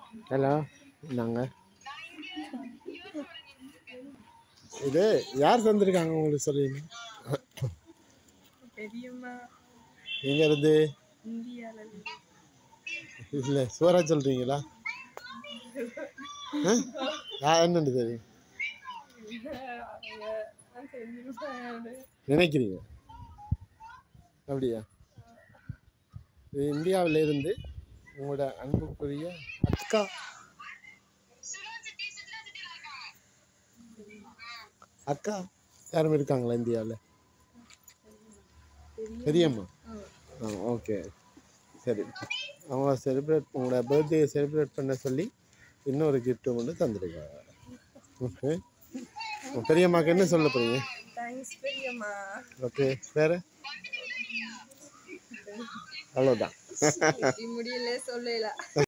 Hello நாங்க இது யார் தந்திருக்காங்க உங்களுக்கு சொல்லுங்க பெரியம்மா எங்க இருந்து இந்தியால இல்லை சோறா சொல்றீங்களா ஆ? ஆ, என்னன்னு தெரியும் நினைக்கிறீங்க அப்படியா இது இந்தியாவில இருந்து உங்களோட அன்புக்குரிய அக்கா அக்கா யாரும் இருக்காங்களா இந்தியாவில் பெரியம்மா ஆ ஓகே சரி அவங்க செலிப்ரேட் உங்களோட பர்த்டே செலிப்ரேட் பண்ண சொல்லி இன்னொரு கிஃப்ட்டு ஒன்று தந்துருக்காங்க ஓகே பெரியம்மாக்கு என்ன சொல்ல போறீங்க தேங்க்ஸ் பெரியம்மா ஓகே வேறு அவ்வளோதான் முடியல சொல்லல